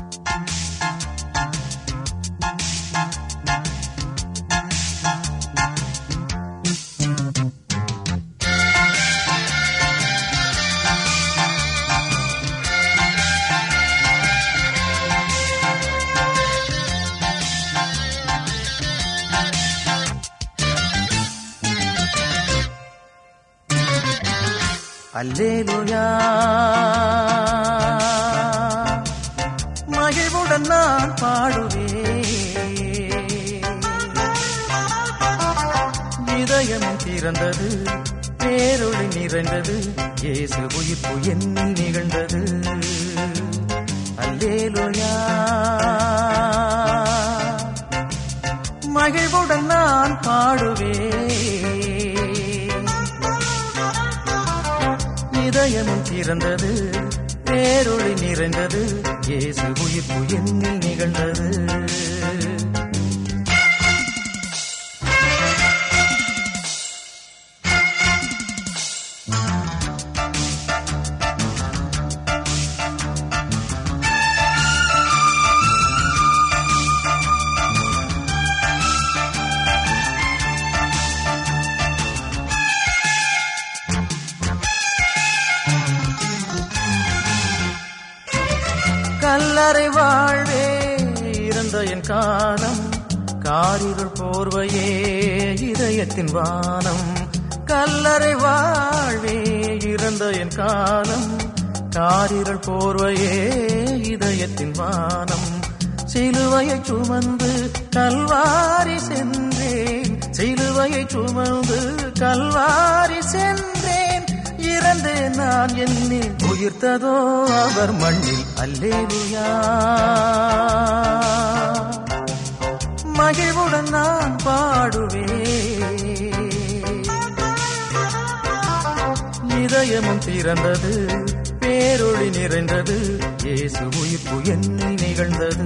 அல்லேலுயா மகிழ்வுடன் நான் பாடுவேன் இதயம் திறந்தது பேரொளி நிறைந்தது இயேசு உயிர்ப்பு எண்ணில் நிகழ்ந்தது அல்லேலுயா மகிழ்வுடன் நான் பாடுவேன் இதயமும் திறந்தது பேரொளி நிறைந்தது இயேசு உயிர்ப்பு எண்ணில் நிகழ்ந்தது கல்லறை வாழ்வே இருந்த என் காலம் காரிருள் போர்வையே இதயத்தின் வானம் கல்லறை வாழ்வே இறந்த என் காலம் காரிருள் போர்வையே இதயத்தின் வானம் சிலுவையை சுமந்து கல்வாரி சென்றேன் சிலுவையை சுமந்து கல்வாரி சென்றேன் இறந்தேன் நான் என்னில் உயிர்த்ததோ அவர் மண்ணில் அல்லேலுயா மகிழ்வுடன் நான் பாடுவேன் இதயமும் திறந்தது பேரொளி நிறைந்தது இயேசு உயிர்ப்பு எண்ணில் நிகழ்ந்தது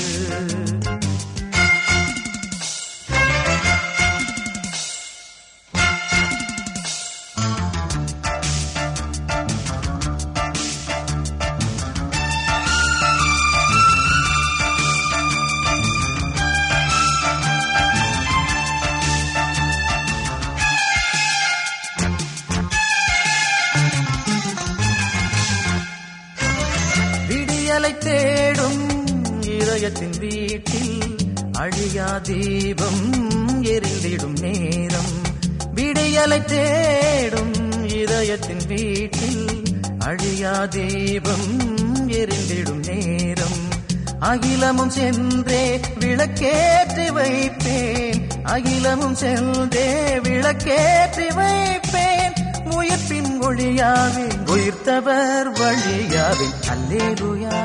விடியலை தேடும் இதயத்தின் வீட்டில் அழியா தீபம் எரிந்திடும் நேரம் விடியலை தேடும் இதயத்தின் வீட்டில் அழியா தீபம் எரிந்திடும் நேரம் அகிலமும் சென்றே விளக்கேற்றி வைப்பேன் அகிலமும் சென்றே விளக்கேற்றி வைப்பேன் உயிர்ப்பின் ஒளியாவே உயிர்த்தவர் வழியாவே அல்லேலுயா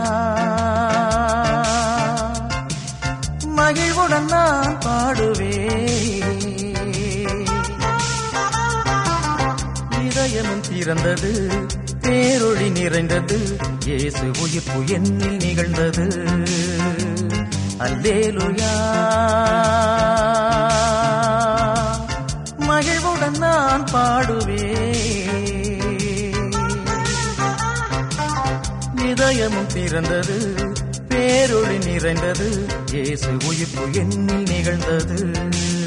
மகிழ்வுடன் நான் பாடுவேன் இதயமும் திறந்தது பேரொளி நிறைந்தது இயேசு உயிர்ப்பு எண்ணில் நிகழ்ந்தது அல்லேலுயா மகிழ்வுடன் நான் பாடுவேன் இதயமும் திறந்தது பேரொளி நிறைந்தது இயேசு உயிர்ப்பு எண்ணில் நிகழ்ந்தது